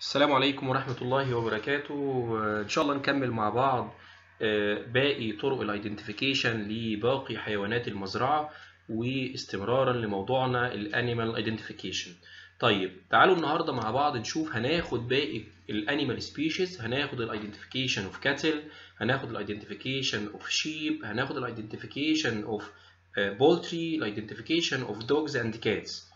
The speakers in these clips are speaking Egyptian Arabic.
السلام عليكم ورحمة الله وبركاته إن شاء الله نكمل مع بعض باقي طرق الايدنتيفيكيشن لباقي حيوانات المزرعة واستمرارا لموضوعنا الانيمال ايدنتيفيكيشن طيب تعالوا النهاردة مع بعض نشوف هناخد باقي الانيمال سبيشيز هناخد الايدنتيفيكيشن اوف كاتل هناخد الايدنتيفيكيشن اوف شيب هناخد الايدنتيفيكيشن اوف بولتري الايدنتيفيكيشن اوف دوجز اند كاتس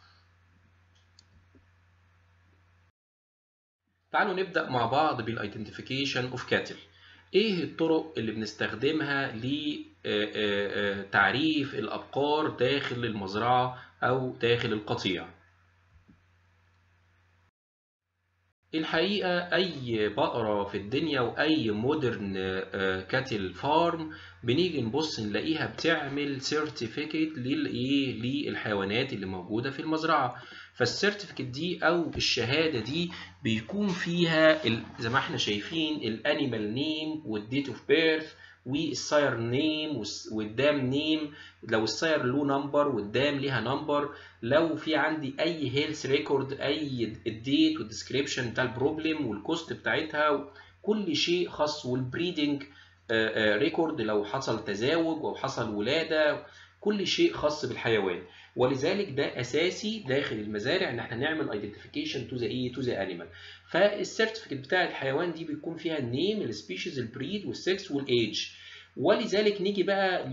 تعالوا نبدأ مع بعض بالايدنتيفيكيشن اوف كاتل ايه الطرق اللي بنستخدمها لتعريف الابقار داخل المزرعة او داخل القطيع الحقيقة أي بقرة في الدنيا وأي مودرن كاتل فارم بنيجي نبص نلاقيها بتعمل سيرتيفيكت للإيه للحيوانات اللي موجودة في المزرعة فالسيرتيفيكت دي أو الشهادة دي بيكون فيها زي ما احنا شايفين الانيمال نيم والديت اوف بيرث والساير نيم والدام نيم لو الساير له نمبر والدام ليها نمبر لو في عندي اي هيلث ريكورد اي الديت والديسكريبشن بتاع البروبلم والكوست بتاعتها كل شيء خاص والبريدنج ريكورد لو حصل تزاوج او حصل ولاده كل شيء خاص بالحيوان ولذلك ده اساسي داخل المزارع ان احنا نعمل ايدنتيفيكيشن تو ذا ايه تو ذا انيمال فالسيرتيفيكت بتاع الحيوان دي بيكون فيها النيم السبيشيز البريد والسكس والايدج ولذلك نيجي بقى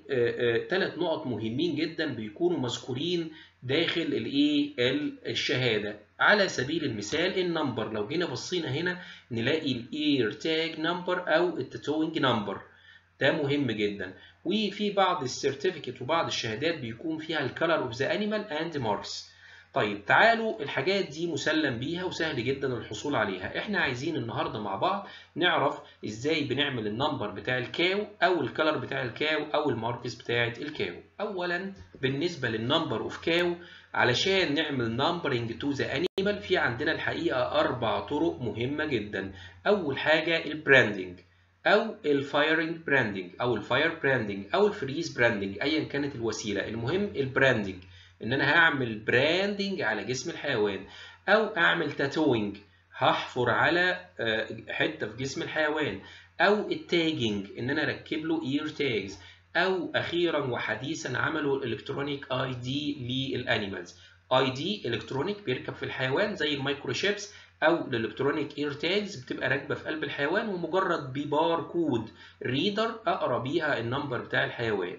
لثلاث نقط مهمين جدا بيكونوا مذكورين داخل الايه الشهاده على سبيل المثال النمبر لو جينا بصينا هنا نلاقي الاير تاج نمبر او التاتوينج نمبر ده مهم جدا وفي بعض السيرتيفيكت وبعض الشهادات بيكون فيها الكالر اوف ذا انيمال اند ماركس طيب تعالوا الحاجات دي مسلم بيها وسهل جدا الحصول عليها احنا عايزين النهارده مع بعض نعرف ازاي بنعمل النمبر بتاع الكاو او الكالر بتاع الكاو او الماركس بتاعه الكاو اولا بالنسبه للنمبر اوف كاو علشان نعمل نمبرنج تو ذا انيمال في عندنا الحقيقه اربع طرق مهمه جدا اول حاجه البراندنج او الفايرنج براندنج او الفاير براندنج او الفريز براندنج ايا كانت الوسيله المهم البراندنج ان انا هعمل براندنج على جسم الحيوان او اعمل تاتوينج هحفر على حته في جسم الحيوان او التاجنج ان انا اركب له اير تاجز او اخيرا وحديثا عملوا الالكترونيك اي دي للانيمالز اي دي الكترونيك بيركب في الحيوان زي المايكروشيبس او الالكترونيك اير تاجز بتبقى راكبه في قلب الحيوان ومجرد ببار كود ريدر اقرا بيها النمبر بتاع الحيوان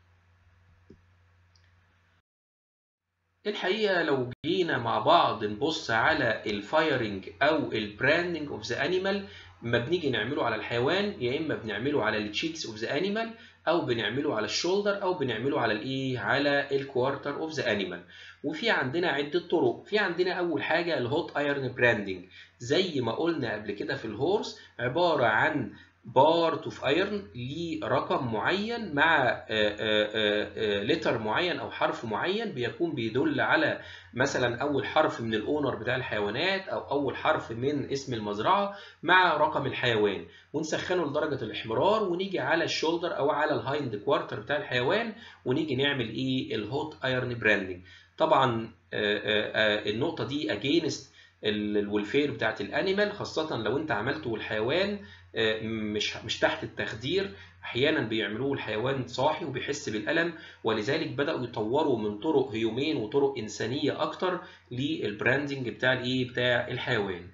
الحقيقه لو جينا مع بعض نبص على الفايرنج او البراندنج اوف ذا انيمال ما بنيجي نعمله على الحيوان يا اما بنعمله على التشيكس اوف ذا انيمال او بنعمله على الشولدر او بنعمله على الايه على الكوارتر اوف ذا انيمال وفي عندنا عده طرق في عندنا اول حاجه الهوت ايرن براندنج زي ما قلنا قبل كده في الهورس عباره عن بارت اوف ايرن ليه رقم معين مع لتر معين او حرف معين بيكون بيدل على مثلا اول حرف من الاونر بتاع الحيوانات او اول حرف من اسم المزرعه مع رقم الحيوان ونسخنه لدرجه الاحمرار ونيجي على الشولدر او على الهايند كوارتر بتاع الحيوان ونيجي نعمل ايه الهوت ايرن براندنج طبعا النقطه دي اجينست الولفير بتاعت الانيمال خاصه لو انت عملته والحيوان مش مش تحت التخدير احيانا بيعملوه الحيوان صاحي وبيحس بالالم ولذلك بداوا يطوروا من طرق هيومين وطرق انسانيه اكتر للبراندنج بتاع الايه بتاع الحيوان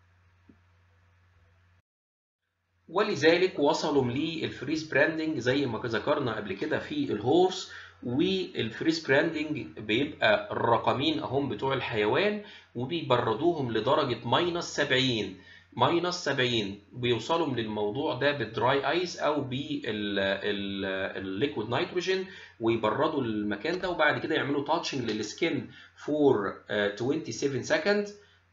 ولذلك وصلوا للفريز براندنج زي ما ذكرنا قبل كده في الهورس والفريز براندنج بيبقى الرقمين اهم بتوع الحيوان وبيبردوهم لدرجه ماينس 70 ماينس 70 بيوصلوا للموضوع ده بالدراي ايس او بالليكويد نيتروجين ويبردوا المكان ده وبعد كده يعملوا تاتشنج للسكين فور 27 سكند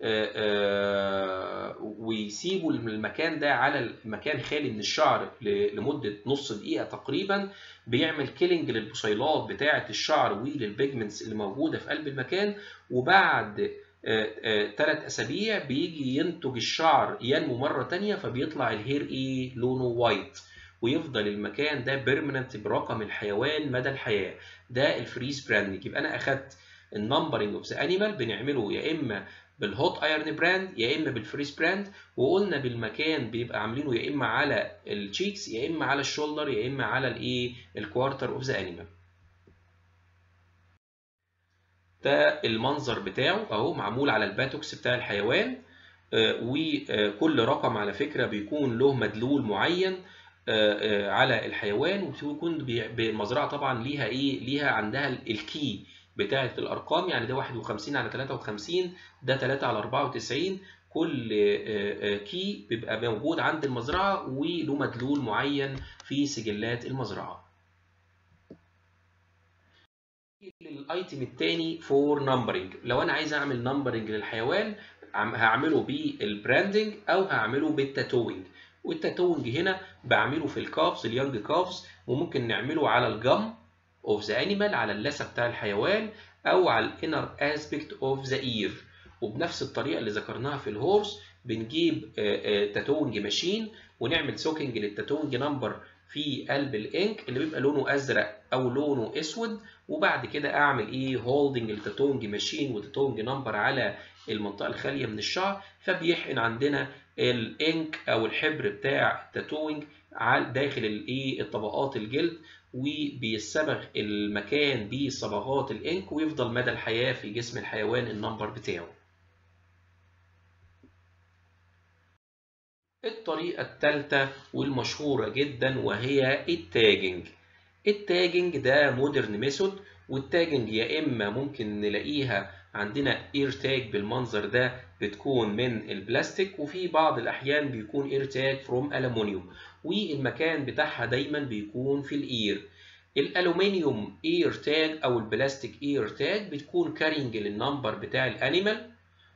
ويسيبوا المكان ده على المكان خالي من الشعر لمده نص دقيقه تقريبا بيعمل كيلينج للبصيلات بتاعه الشعر وللبيجمنتس اللي موجوده في قلب المكان وبعد ثلاث اسابيع بيجي ينتج الشعر ينمو مره تانية فبيطلع الهير ايه لونه وايت ويفضل المكان ده بيرمننت برقم الحيوان مدى الحياه ده الفريز براندنج يبقى انا اخدت النمبرنج اوف ذا انيمال بنعمله يا اما بالهوت ايرن براند يا اما بالفريز براند وقلنا بالمكان بيبقى عاملينه يا اما على التشيكس يا اما على الشولدر يا اما على الايه الكوارتر اوف ذا انيمال ده المنظر بتاعه اهو معمول على الباتوكس بتاع الحيوان وكل رقم على فكره بيكون له مدلول معين على الحيوان وبيكون بالمزرعه طبعا ليها ايه ليها عندها الكي بتاعه الارقام يعني ده 51 على 53 ده 3 على 94 كل كي بيبقى موجود عند المزرعه وله مدلول معين في سجلات المزرعه الايتم الثاني فور نمبرنج لو انا عايز اعمل نمبرنج للحيوان هعمله بالبراندنج او هعمله بالتاتوينج والتاتوينج هنا بعمله في الكافز اليونج كافز وممكن نعمله على الجم اوف ذا انيمال على اللثه بتاع الحيوان او على الانر اسبكت اوف ذا اير وبنفس الطريقه اللي ذكرناها في الهورس بنجيب تاتوينج ماشين ونعمل سوكينج للتاتوينج نمبر في قلب الانك اللي بيبقى لونه ازرق او لونه اسود وبعد كده اعمل ايه هولدنج التاتوينج ماشين والتاتوينج نمبر على المنطقه الخاليه من الشعر فبيحقن عندنا الانك او الحبر بتاع التاتوينج داخل الايه الطبقات الجلد وبيصبغ المكان بصبغات الانك ويفضل مدى الحياه في جسم الحيوان النمبر بتاعه الطريقة الثالثة والمشهورة جدا وهي التاجنج التاجنج ده مودرن ميثود والتاجنج يا إما ممكن نلاقيها عندنا اير تاج بالمنظر ده بتكون من البلاستيك وفي بعض الأحيان بيكون اير تاج فروم ألمونيوم والمكان بتاعها دايما بيكون في الإير الألومنيوم اير تاج أو البلاستيك اير تاج بتكون كارينج للنمبر بتاع الأنيمال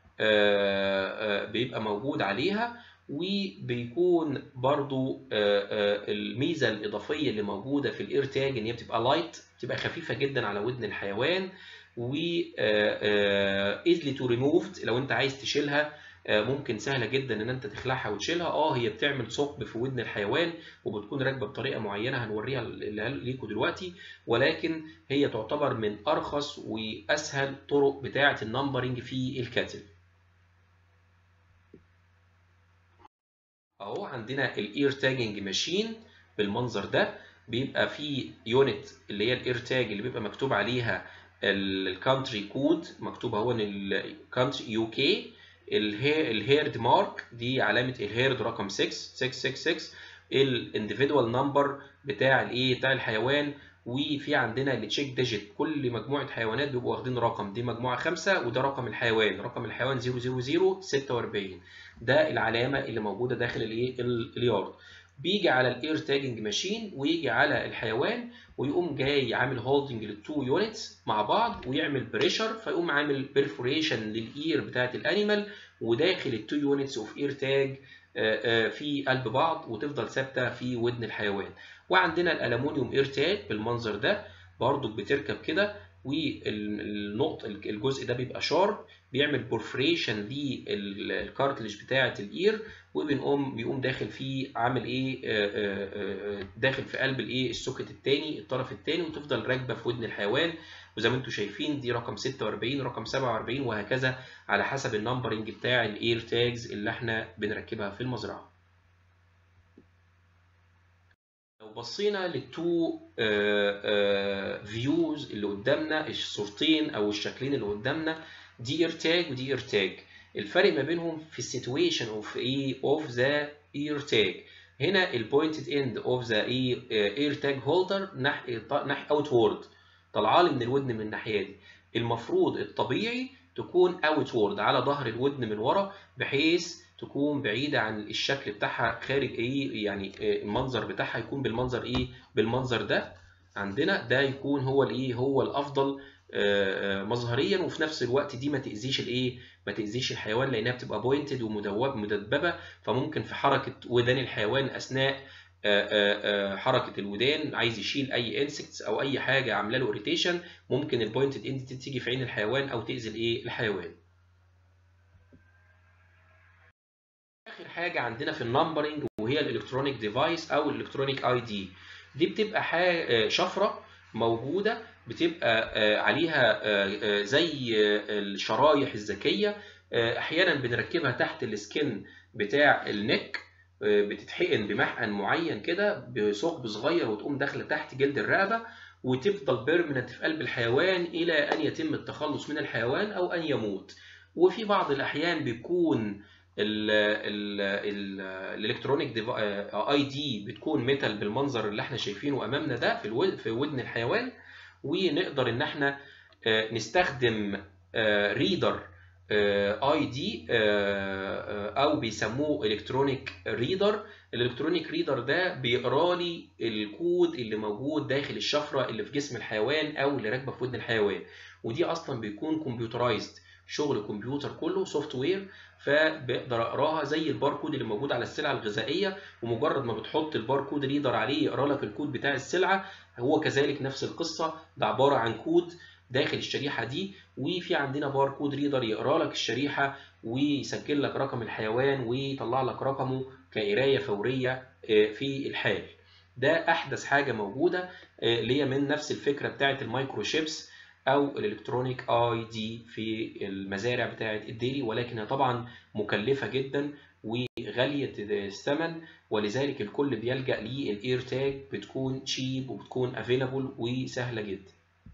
بيبقى موجود عليها وبيكون برضو الميزه الاضافيه اللي موجوده في الاير تاج ان هي بتبقى لايت بتبقى خفيفه جدا على ودن الحيوان و ايزلي تو ريموفد لو انت عايز تشيلها ممكن سهله جدا ان انت تخلعها وتشيلها اه هي بتعمل ثقب في ودن الحيوان وبتكون راكبه بطريقه معينه هنوريها ليكم دلوقتي ولكن هي تعتبر من ارخص واسهل طرق بتاعه النمبرنج في الكاتل اهو عندنا الاير تاجنج ماشين بالمنظر ده بيبقى فيه يونت اللي هي الاير تاج اللي بيبقى مكتوب عليها الكانتري كود مكتوب اهو ان الكانتري يو كي الهيرد مارك دي علامه الهيرد رقم 6 666 الانديفيدوال نمبر بتاع الايه بتاع الحيوان وفي عندنا التشيك ديجيت كل مجموعه حيوانات بيبقوا واخدين رقم دي مجموعه خمسة وده رقم الحيوان رقم الحيوان 00046 ده العلامه اللي موجوده داخل الايه اليارد بيجي على الاير تاجنج ماشين ويجي على الحيوان ويقوم جاي عامل هولدنج للتو يونتس مع بعض ويعمل بريشر فيقوم عامل بيرفوريشن للاير بتاعت الانيمال وداخل التو يونتس اوف اير تاج في قلب بعض وتفضل ثابته في ودن الحيوان وعندنا الالومنيوم اير تاج بالمنظر ده برضو بتركب كده والنقط الجزء ده بيبقى شارب بيعمل بورفريشن للكارتلج بتاعه الاير وبنقوم بيقوم داخل فيه عامل ايه داخل في قلب الايه السوكت الثاني الطرف الثاني وتفضل راكبه في ودن الحيوان وزي ما انتم شايفين دي رقم 46 رقم 47 وهكذا على حسب النمبرنج بتاع الاير تاجز اللي احنا بنركبها في المزرعه لو بصينا للتو فيوز اللي قدامنا الصورتين او الشكلين اللي قدامنا دي اير تاج ودي اير تاج الفرق ما بينهم في السيتويشن اوف ايه اوف ذا اير تاج هنا البوينتد اند اوف ذا ايه اير تاج هولدر ناحيه ناحيه اوتورد طالعه لي من الودن من الناحيه دي المفروض الطبيعي تكون اوتورد على ظهر الودن من ورا بحيث تكون بعيدة عن الشكل بتاعها خارج ايه يعني المنظر بتاعها يكون بالمنظر ايه بالمنظر ده عندنا ده يكون هو الايه هو الافضل مظهريا وفي نفس الوقت دي ما تاذيش الايه ما تاذيش الحيوان لانها بتبقى بوينتد ومدوب مدببه فممكن في حركه ودان الحيوان اثناء حركه الودان عايز يشيل اي انسكتس او اي حاجه عامله له اريتيشن ممكن البوينتد اند تيجي في عين الحيوان او تاذي الايه الحيوان اخر حاجه عندنا في النمبرنج وهي الالكترونيك ديفايس او الالكترونيك اي دي دي بتبقى حاجه شفره موجوده بتبقى آه، عليها آه، آه، زي آه، الشرايح الذكيه آه، احيانا بنركبها تحت السكن بتاع النك آه، بتتحقن بمحقن معين كده بثقب صغير وتقوم داخله تحت جلد الرقبه وتفضل بيرمننت في قلب الحيوان الى ان يتم التخلص من الحيوان او ان يموت وفي بعض الاحيان بيكون الالكترونيك اي دي بتكون ميتال بالمنظر اللي احنا شايفينه امامنا ده في الو- في ودن الحيوان ونقدر ان احنا آه، نستخدم ريدر اي دي او بيسموه الكترونيك ريدر الالكترونيك ريدر ده بيقرا لي الكود اللي موجود داخل الشفره اللي في جسم الحيوان او اللي راكبه في ودن الحيوان ودي اصلا بيكون كمبيوترايزد شغل كمبيوتر كله سوفت وير فبقدر اقراها زي الباركود اللي موجود على السلعه الغذائيه ومجرد ما بتحط الباركود ريدر عليه يقرا لك الكود بتاع السلعه هو كذلك نفس القصه ده عباره عن كود داخل الشريحه دي وفي عندنا باركود ريدر يقرا لك الشريحه ويسجل لك رقم الحيوان ويطلع لك رقمه كقرايه فوريه آه، في الحال ده احدث حاجه موجوده آه، اللي هي من نفس الفكره بتاعه المايكرو شيبس او الالكترونيك اي دي في المزارع بتاعه الديري ولكنها طبعا مكلفه جدا وغاليه الثمن ولذلك الكل بيلجا للاير تاج بتكون تشيب وبتكون افيلابل وسهله جدا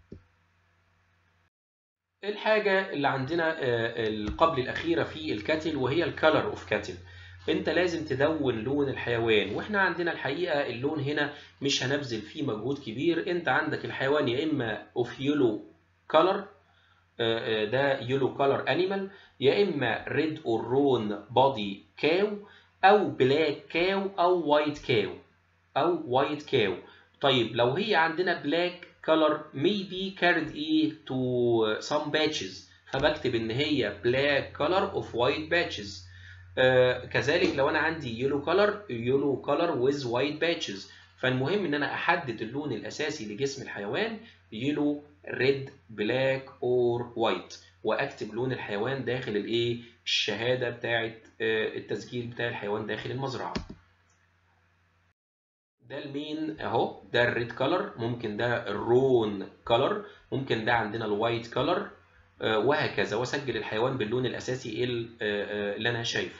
الحاجه اللي عندنا آه، القبل الاخيره في الكاتل وهي الكالر اوف كاتل انت لازم تدون لون الحيوان واحنا عندنا الحقيقه اللون هنا مش هنبذل فيه مجهود كبير انت عندك الحيوان يا اما اوف يلو كالر ده يلو كالر انيمال يا اما ريد اور رون بودي كاو او بلاك كاو او وايت كاو او وايت كاو طيب لو هي عندنا بلاك color may be carried ايه to some patches فبكتب ان هي black color of white patches آه كذلك لو انا عندي yellow color yellow color with white patches فالمهم ان انا احدد اللون الاساسي لجسم الحيوان yellow red black or white واكتب لون الحيوان داخل الايه الشهاده بتاعه آه التسجيل بتاع الحيوان داخل المزرعه ده المين اهو ده الريد كلر ممكن ده الرون كلر ممكن ده عندنا الوايت كلر وهكذا واسجل الحيوان باللون الاساسي اللي انا شايفه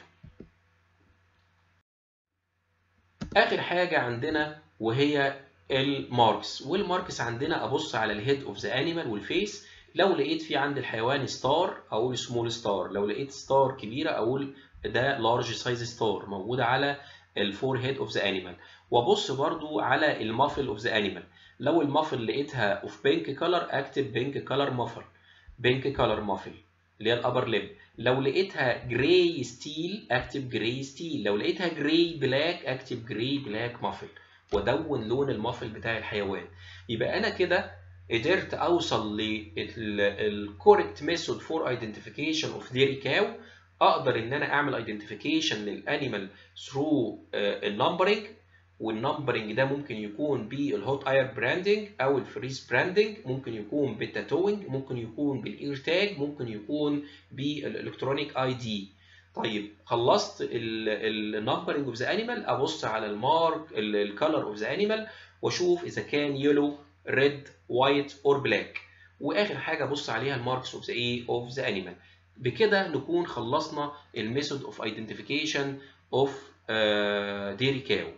اخر حاجه عندنا وهي الماركس والماركس عندنا ابص على الهيد اوف ذا انيمال والفيس لو لقيت في عند الحيوان ستار اقول سمول ستار لو لقيت ستار كبيره اقول ده لارج سايز ستار موجوده على الفور هيد اوف ذا انيمال وابص برضو على المافل اوف ذا انيمال لو المافل لقيتها اوف بينك كلر اكتب بينك كلر مافل بينك كلر مافل اللي هي الابر ليب لو لقيتها جراي ستيل اكتب جراي ستيل لو لقيتها جراي بلاك اكتب جراي بلاك مافل وادون لون المافل بتاع الحيوان يبقى انا كده قدرت اوصل للكوريكت ميثود فور ايدنتيفيكيشن اوف ديري كاو اقدر ان انا اعمل ايدنتيفيكيشن للانيمال ثرو النمبرنج والنمبرنج ده ممكن يكون بالهوت اير براندنج او الفريز براندنج ممكن يكون بالتاتوينج ممكن يكون بالاير تاج ممكن يكون بالالكترونيك اي دي طيب خلصت النمبرنج اوف ذا انيمال ابص على المارك الكالر اوف ذا انيمال واشوف اذا كان يلو ريد وايت اور بلاك واخر حاجه ابص عليها الماركس اوف ذا ايه اوف ذا انيمال بكده نكون خلصنا الميثود اوف ايدنتيفيكيشن اوف ديري كاو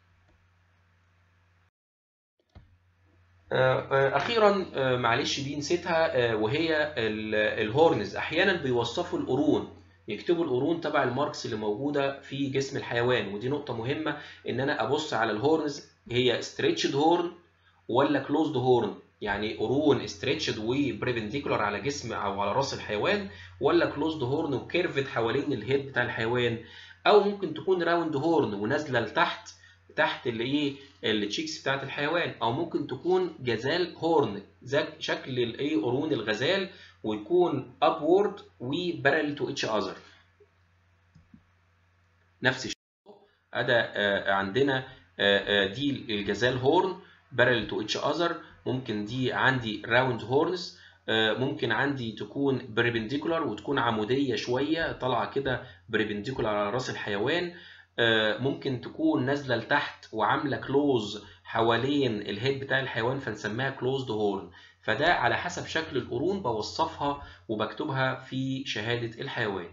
اخيرا معلش دي نسيتها وهي الهورنز احيانا بيوصفوا القرون يكتبوا القرون تبع الماركس اللي موجوده في جسم الحيوان ودي نقطه مهمه ان انا ابص على الهورنز هي ستريتشد هورن ولا كلوزد هورن يعني قرون ستريتشد وبريبنديكولار على جسم او على راس الحيوان ولا كلوزد هورن وكيرفد حوالين الهيد بتاع الحيوان او ممكن تكون راوند هورن ونازله لتحت تحت اللي ايه التشيكس بتاعت الحيوان او ممكن تكون جزال هورن زي شكل الايه قرون الغزال ويكون ابورد وبارل تو اتش اذر نفس الشيء ادى عندنا دي الجزال هورن بارل تو اتش اذر ممكن دي عندي راوند هورنز ممكن عندي تكون بريبنديكولار وتكون عموديه شويه طالعه كده بريبنديكولار على راس الحيوان ممكن تكون نازله لتحت وعامله كلوز حوالين الهيد بتاع الحيوان فنسميها كلوزد هورن فده على حسب شكل القرون بوصفها وبكتبها في شهادة الحيوان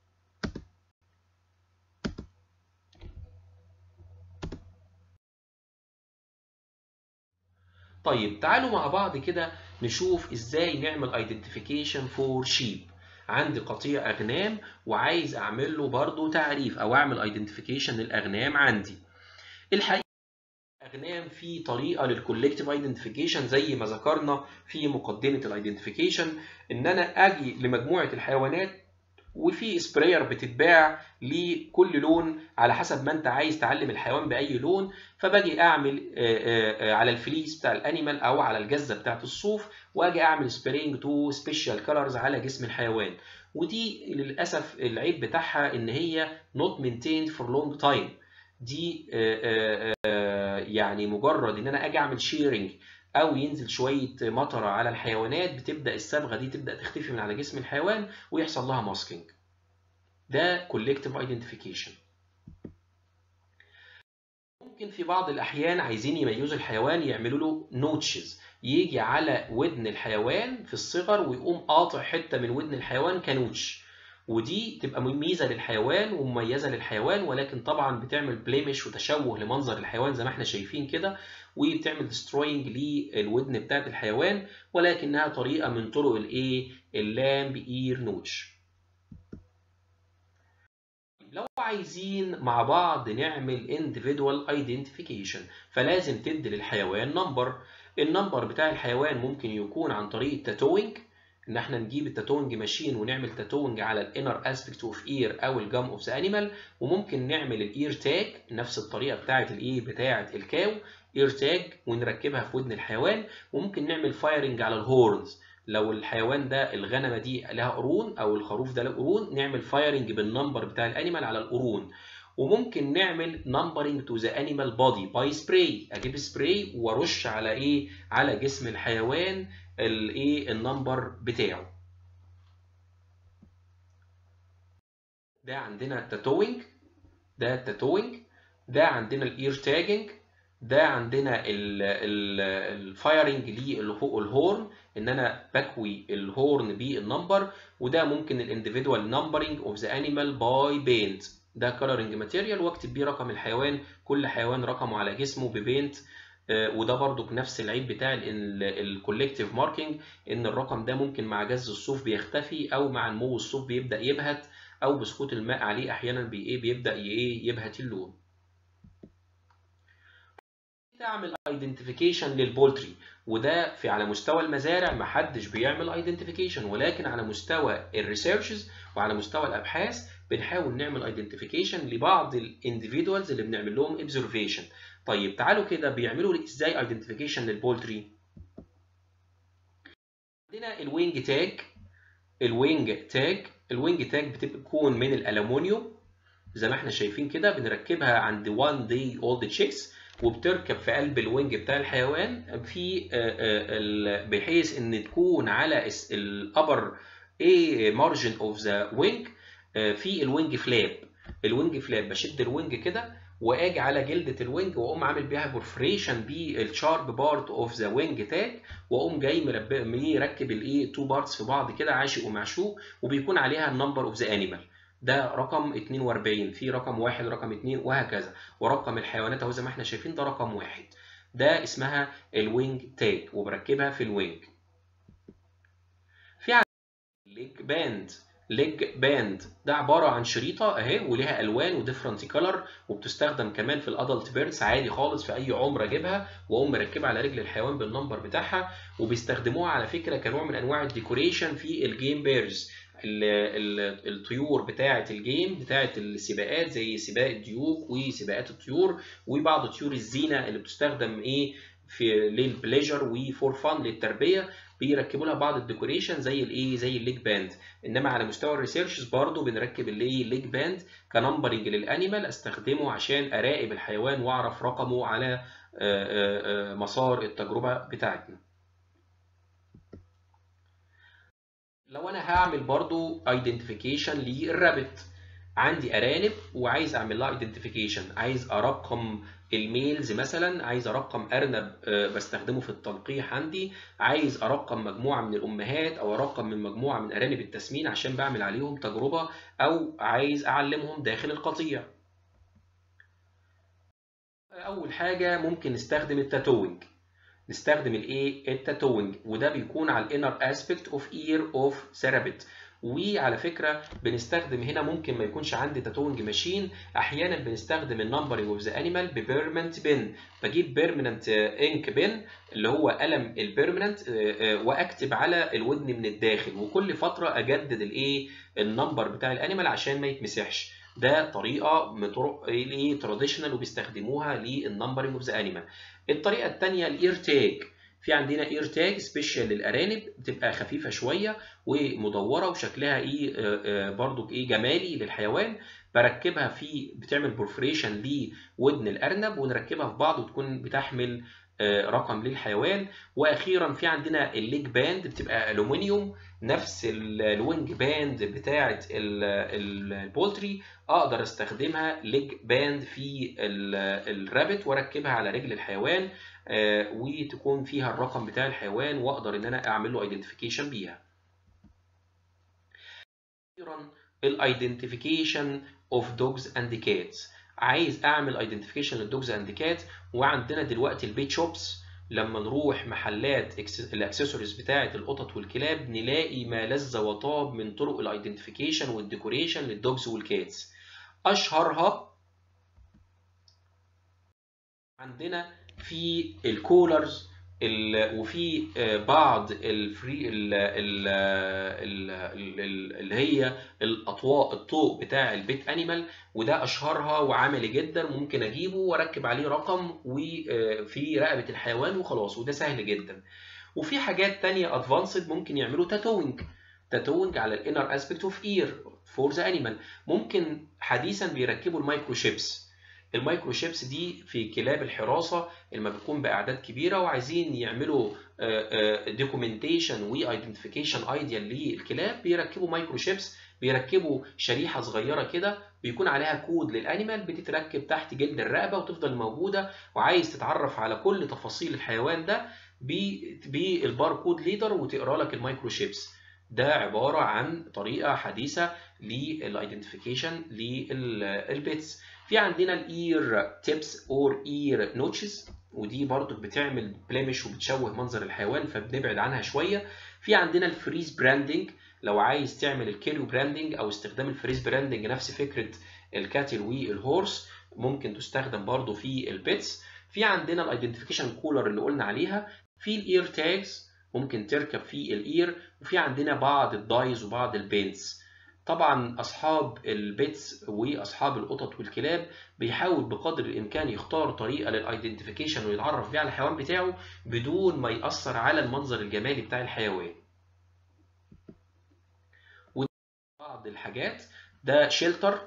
طيب تعالوا مع بعض كده نشوف ازاي نعمل identification for sheep عندي قطيع أغنام وعايز أعمل له برضه تعريف أو أعمل identification للأغنام عندي الحقيقة الأغنام في طريقة للكولكتيف identification زي ما ذكرنا في مقدمة الايدنتيفيكيشن إن أنا أجي لمجموعة الحيوانات وفي سبراير بتتباع لكل لون على حسب ما انت عايز تعلم الحيوان باي لون فباجي اعمل على الفليس بتاع الانيمال او على الجزه بتاعت الصوف واجي اعمل سبرينج تو سبيشال كلرز على جسم الحيوان ودي للاسف العيب بتاعها ان هي not maintained for long time دي يعني مجرد ان انا اجي اعمل شيرنج او ينزل شويه مطره على الحيوانات بتبدا الصبغه دي تبدا تختفي من على جسم الحيوان ويحصل لها ماسكينج ده collective identification ممكن في بعض الاحيان عايزين يميزوا الحيوان يعملوا له نوتشز يجي على ودن الحيوان في الصغر ويقوم قاطع حته من ودن الحيوان كنوتش ودي تبقى ميزه للحيوان ومميزه للحيوان ولكن طبعا بتعمل بليمش وتشوه لمنظر الحيوان زي ما احنا شايفين كده وبتعمل ديستروينج للودن بتاعت الحيوان ولكنها طريقه من طرق الايه اللامب اير نوتش لو عايزين مع بعض نعمل individual identification فلازم تدي للحيوان نمبر النمبر بتاع الحيوان ممكن يكون عن طريق التاتوينج ان احنا نجيب التاتوينج ماشين ونعمل تاتوينج على الانر اسبكت اوف اير او الجام اوف ذا انيمال وممكن نعمل الاير تاج نفس الطريقه بتاعه الايه بتاعه الكاو اير تاج ونركبها في ودن الحيوان وممكن نعمل فايرنج على الهورنز لو الحيوان ده الغنمه دي لها قرون او الخروف ده له قرون نعمل فايرنج بالنمبر بتاع الانيمال على القرون وممكن نعمل نمبرنج تو ذا انيمال بودي باي سبراي اجيب سبراي وارش على ايه على جسم الحيوان الايه النمبر بتاعه ده عندنا التاتوينج ده التاتوينج ده عندنا الاير تاجنج ده عندنا الفايرنج للهورن ان انا بكوي الهورن بالنمبر وده ممكن الانديفيدوال نمبرنج اوف ذا انيمال باي بينت ده كولرنج ماتيريال واكتب بيه رقم الحيوان كل حيوان رقمه على جسمه ببينت وده برضو بنفس العيب بتاع الكولكتيف ماركينج ان الرقم ده ممكن مع جز الصوف بيختفي او مع نمو الصوف بيبدا يبهت او بسقوط الماء عليه احيانا بي ايه بيبدا ايه يبهت اللون تعمل ايدنتيفيكيشن للبولتري وده في على مستوى المزارع محدش بيعمل ايدنتيفيكيشن ولكن على مستوى الريسيرشز وعلى مستوى الابحاث بنحاول نعمل ايدنتيفيكيشن لبعض الانديفيدوالز اللي بنعمل لهم اوبزرفيشن طيب تعالوا كده بيعملوا ازاي ايدنتيفيكيشن للبولتري عندنا الوينج تاج الوينج تاج الوينج تاج بتكون من الالومنيوم زي ما احنا شايفين كده بنركبها عند 1 داي اولد تشيكس وبتركب في قلب الوينج بتاع الحيوان في بحيث ان تكون على الابر اي مارجن اوف ذا وينج في الوينج فلاب الوينج فلاب بشد الوينج كده واجي على جلده الوينج واقوم عامل بيها برفريشن بالشارب بارت اوف ذا وينج تاج واقوم جاي مركب الايه تو بارتس في بعض كده عاشق ومعشوق وبيكون عليها النمبر اوف ذا انيمال ده رقم 42 في رقم واحد رقم اتنين وهكذا ورقم الحيوانات اهو زي ما احنا شايفين ده رقم واحد ده اسمها الوينج تاج وبركبها في الوينج في ليج باند ليج باند ده عباره عن شريطه اهي وليها الوان وديفرنت كلر وبتستخدم كمان في الادلت بيردز عادي خالص في اي عمر اجيبها واقوم مركبها على رجل الحيوان بالنمبر بتاعها وبيستخدموها على فكره كنوع من انواع الديكوريشن في الجيم بيرز الطيور بتاعه الجيم بتاعه السباقات زي سباق الديوك وسباقات الطيور وبعض طيور الزينه اللي بتستخدم ايه في للبليجر وفور فان للتربيه بيركبوا لها بعض الديكوريشن زي الايه زي الليج باند انما على مستوى الريسيرشز برضو بنركب الايه الليج باند كنمبرنج للانيمال استخدمه عشان اراقب الحيوان واعرف رقمه على مسار التجربه بتاعتنا لو انا هعمل برضو ايدنتيفيكيشن للرابت عندي ارانب وعايز اعمل لها ايدنتيفيكيشن عايز ارقم الميلز مثلا عايز ارقم ارنب بستخدمه في التلقيح عندي عايز ارقم مجموعه من الامهات او ارقم من مجموعه من ارانب التسمين عشان بعمل عليهم تجربه او عايز اعلمهم داخل القطيع اول حاجه ممكن نستخدم التاتوينج نستخدم الايه التاتوينج وده بيكون على الانر اسبيكت اوف اير اوف ثيرابيت وعلى فكره بنستخدم هنا ممكن ما يكونش عندي تاتوينج ماشين احيانا بنستخدم النمبرنج اوف ذا انيمال ببيرمننت بن بجيب بيرمننت انك بن اللي هو قلم البيرمننت واكتب على الودن من الداخل وكل فتره اجدد الايه النمبر بتاع الانيمال عشان ما يتمسحش ده طريقه من طرق الايه تراديشنال وبيستخدموها للنمبرنج اوف ذا انيمال الطريقه الثانيه الاير تاج في عندنا اير تاج سبيشال للارانب بتبقى خفيفه شويه ومدوره وشكلها ايه برضو ايه جمالي للحيوان بركبها في بتعمل بورفريشن لودن الارنب ونركبها في بعض وتكون بتحمل رقم للحيوان واخيرا في عندنا الليج باند بتبقى الومنيوم نفس الوينج باند بتاعه البولتري اقدر استخدمها ليج باند في الرابت واركبها على رجل الحيوان وتكون فيها الرقم بتاع الحيوان واقدر ان انا اعمل له ايدنتيفيكيشن بيها اخيرا الايدنتيفيكيشن اوف دوجز اند كاتس عايز اعمل ايدنتيفيكيشن للدوجز اند كات وعندنا دلوقتي البيت شوبس لما نروح محلات الاكسسوارز بتاعه القطط والكلاب نلاقي ما لذ وطاب من طرق الايدنتيفيكيشن والديكوريشن للدوجز والكاتس اشهرها عندنا في الكولرز وفي بعض الفري اللي هي الاطواق الطوق بتاع البيت انيمال وده اشهرها وعملي جدا ممكن اجيبه واركب عليه رقم وفي رقبه الحيوان وخلاص وده سهل جدا وفي حاجات تانية ادفانسد ممكن يعملوا تاتوينج تاتوينج على الانر اسبيكت اوف اير فور ذا انيمال ممكن حديثا بيركبوا المايكرو شيبس المايكرو شيبس دي في كلاب الحراسه لما بتكون باعداد كبيره وعايزين يعملوا دوكيومنتيشن وايدنتيفيكيشن ايديا للكلاب بيركبوا مايكرو شيبس بيركبوا شريحه صغيره كده بيكون عليها كود للانيمال بتتركب تحت جلد الرقبه وتفضل موجوده وعايز تتعرف على كل تفاصيل الحيوان ده بالباركود ليدر وتقرا لك المايكرو شيبس ده عباره عن طريقه حديثه للايدنتيفيكيشن للبيتس في عندنا الاير تيبس اور اير نوتشز ودي برضو بتعمل بليمش وبتشوه منظر الحيوان فبنبعد عنها شويه في عندنا الفريز براندنج لو عايز تعمل الكيلو براندنج او استخدام الفريز براندنج نفس فكره الكاتل والهورس ممكن تستخدم برضو في البيتس في عندنا الايدنتيفيكيشن كولر اللي قلنا عليها في الاير تاجز ممكن تركب في الاير وفي عندنا بعض الدايز وبعض البينز طبعا اصحاب البيتس واصحاب القطط والكلاب بيحاول بقدر الامكان يختار طريقه للايدنتيفيكيشن ويتعرف بيها على الحيوان بتاعه بدون ما ياثر على المنظر الجمالي بتاع الحيوان بعض الحاجات ده شيلتر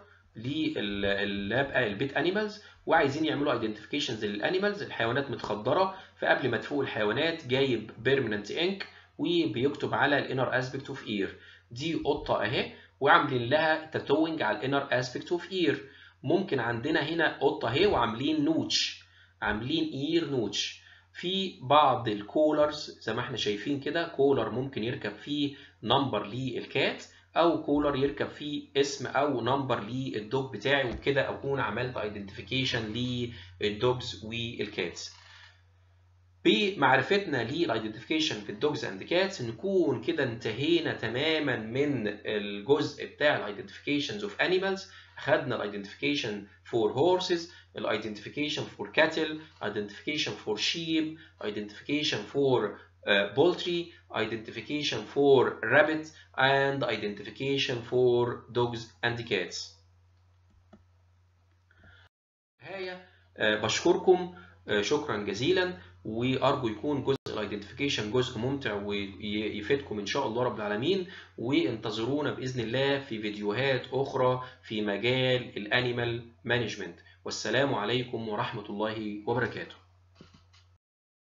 للبيت انيمالز وعايزين يعملوا ايدنتيفيكيشنز للانيمالز الحيوانات متخدره فقبل ما تفوق الحيوانات جايب بيرمننت انك وبيكتب على الانر اسبكت اوف اير دي قطه اهي وعاملين لها تاتوينج على الانر اسبكت اوف اير ممكن عندنا هنا قطه اهي وعاملين نوتش عاملين اير نوتش في بعض الكولرز زي ما احنا شايفين كده كولر ممكن يركب فيه نمبر للكات او كولر يركب فيه اسم او نمبر للدوج بتاعي وبكده اكون عملت ايدنتيفيكيشن للدوجز والكاتس بمعرفتنا للايدنتيفيكيشن في الدوجز اند كاتس نكون كده انتهينا تماما من الجزء بتاع الايدنتيفيكيشنز اوف انيمالز خدنا الايدنتيفيكيشن فور هورسز الايدنتيفيكيشن فور كاتل ايدنتيفيكيشن فور شيب ايدنتيفيكيشن فور poultry identification for rabbit and identification for dogs and cats نهاية بشكركم شكرا جزيلا وارجو يكون جزء الايدنتيفيكيشن جزء ممتع ويفيدكم ان شاء الله رب العالمين وانتظرونا باذن الله في فيديوهات اخرى في مجال الانيمال مانجمنت والسلام عليكم ورحمه الله وبركاته